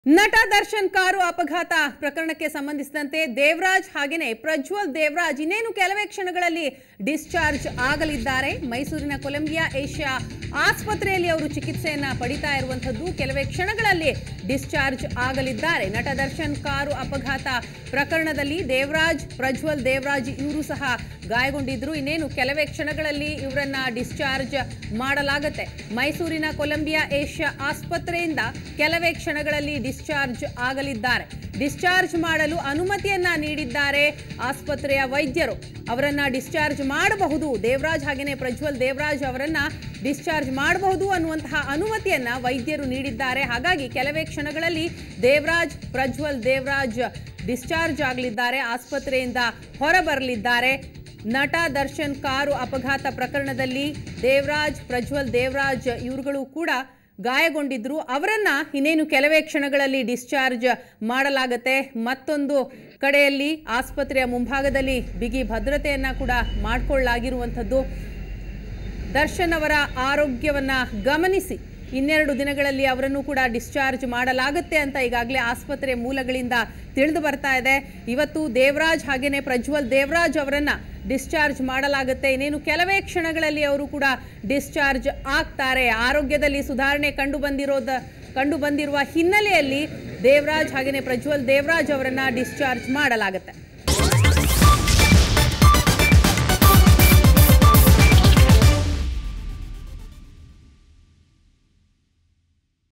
ನಟ ದರ್ಶನ್ ಕಾರು ಅಪಘಾತ ಪ್ರಕರಣಕ್ಕೆ ಸಂಬಂಧಿಸಿದಂತೆ ದೇವರಾಜ್ ಹಾಗೆಯೇ ಪ್ರಜ್ವಲ್ ದೇವರಾಜ್ ಇನ್ನೇನು ಕೆಲವೇ ಕ್ಷಣಗಳಲ್ಲಿ ಡಿಸ್ಚಾರ್ಜ್ ಆಗಲಿದ್ದಾರೆ ಮೈಸೂರಿನ ಕೊಲಂಬಿಯಾ ಏಷ್ಯಾ ಆಸ್ಪತ್ರೆಯಲ್ಲಿ ಅವರು ಚಿಕಿತ್ಸೆಯನ್ನ ಪಡಿತಾ ಇರುವಂತದ್ದು ಕೆಲವೇ ಕ್ಷಣಗಳಲ್ಲಿ ಡಿಸ್ಚಾರ್ಜ್ ಆಗಲಿದ್ದಾರೆ ನಟ ದರ್ಶನ್ ಕಾರು ಅಪಘಾತ ಪ್ರಕರಣದಲ್ಲಿ ದೇವರಾಜ್ ಪ್ರಜ್ವಲ್ ದೇವರಾಜ್ ಇವರು ಸಹ ಗಾಯಗೊಂಡಿದ್ರು ಇನ್ನೇನು ಕೆಲವೇ ಕ್ಷಣಗಳಲ್ಲಿ ಇವರನ್ನ ಡಿಸ್ಚಾರ್ಜ್ ಮಾಡಲಾಗುತ್ತೆ ಮೈಸೂರಿನ ಕೊಲಂಬಿಯಾ ಏಷ್ಯಾ ಆಸ್ಪತ್ರೆಯಿಂದ ಕೆಲವೇ ಕ್ಷಣಗಳಲ್ಲಿ ಡಿಸ್ಚಾರ್ಜ್ ಆಗಲಿದ್ದಾರೆ ಡಿಸ್ಚಾರ್ಜ್ ಮಾಡಲು ಅನುಮತಿಯನ್ನ ನೀಡಿದ್ದಾರೆ ಆಸ್ಪತ್ರೆಯ ವೈದ್ಯರು ಅವರನ್ನ ಡಿಸ್ಚಾರ್ಜ್ ಮಾಡಬಹುದು ದೇವರಾಜ್ ಹಾಗೆಯೇ ಪ್ರಜ್ವಲ್ ದೇವರಾಜ್ ಅವರನ್ನ ಡಿಸ್ಚಾರ್ಜ್ ಮಾಡಬಹುದು ಅನ್ನುವಂತಹ ಅನುಮತಿಯನ್ನ ವೈದ್ಯರು ನೀಡಿದ್ದಾರೆ ಹಾಗಾಗಿ ಕೆಲವೇ ಕ್ಷಣಗಳಲ್ಲಿ ದೇವರಾಜ್ ಪ್ರಜ್ವಲ್ ದೇವರಾಜ್ ಡಿಸ್ಚಾರ್ಜ್ ಆಗಲಿದ್ದಾರೆ ಆಸ್ಪತ್ರೆಯಿಂದ ಹೊರಬರಲಿದ್ದಾರೆ ನಟ ದರ್ಶನ್ ಕಾರು ಅಪಘಾತ ಪ್ರಕರಣದಲ್ಲಿ ದೇವರಾಜ್ ಪ್ರಜ್ವಲ್ ದೇವರಾಜ್ ಇವರುಗಳು ಕೂಡ ಗಾಯಗೊಂಡಿದ್ರು ಅವರನ್ನ ಇನ್ನೇನು ಕೆಲವೇ ಕ್ಷಣಗಳಲ್ಲಿ ಡಿಸ್ಚಾರ್ಜ್ ಮಾಡಲಾಗತ್ತೆ ಮತ್ತೊಂದು ಕಡೆಯಲ್ಲಿ ಆಸ್ಪತ್ರೆಯ ಮುಂಭಾಗದಲ್ಲಿ ಬಿಗಿ ಭದ್ರತೆಯನ್ನ ಕೂಡ ಮಾಡಿಕೊಳ್ಳಲಾಗಿರುವಂಥದ್ದು ದರ್ಶನ್ ಅವರ ಆರೋಗ್ಯವನ್ನ ಗಮನಿಸಿ ಇನ್ನೆರಡು ದಿನಗಳಲ್ಲಿ ಅವರನ್ನು ಕೂಡ ಡಿಸ್ಚಾರ್ಜ್ ಮಾಡಲಾಗುತ್ತೆ ಅಂತ ಈಗಾಗಲೇ ಆಸ್ಪತ್ರೆ ಮೂಲಗಳಿಂದ ತಿಳಿದು ಬರ್ತಾ ಇದೆ ಇವತ್ತು ದೇವರಾಜ್ ಹಾಗೇನೆ ಪ್ರಜ್ವಲ್ ದೇವರಾಜ್ ಅವರನ್ನ ಡಿಸ್ಚಾರ್ಜ್ ಮಾಡಲಾಗುತ್ತೆ ಇನ್ನೇನು ಕೆಲವೇ ಕ್ಷಣಗಳಲ್ಲಿ ಅವರು ಕೂಡ ಡಿಸ್ಚಾರ್ಜ್ ಆಗ್ತಾರೆ ಆರೋಗ್ಯದಲ್ಲಿ ಸುಧಾರಣೆ ಕಂಡು ಬಂದಿರೋದ ಕಂಡು ಬಂದಿರುವ ಹಿನ್ನೆಲೆಯಲ್ಲಿ ದೇವರಾಜ್ ಹಾಗೇನೆ ಪ್ರಜ್ವಲ್ ದೇವರಾಜ್ ಅವರನ್ನ ಡಿಸ್ಚಾರ್ಜ್ ಮಾಡಲಾಗುತ್ತೆ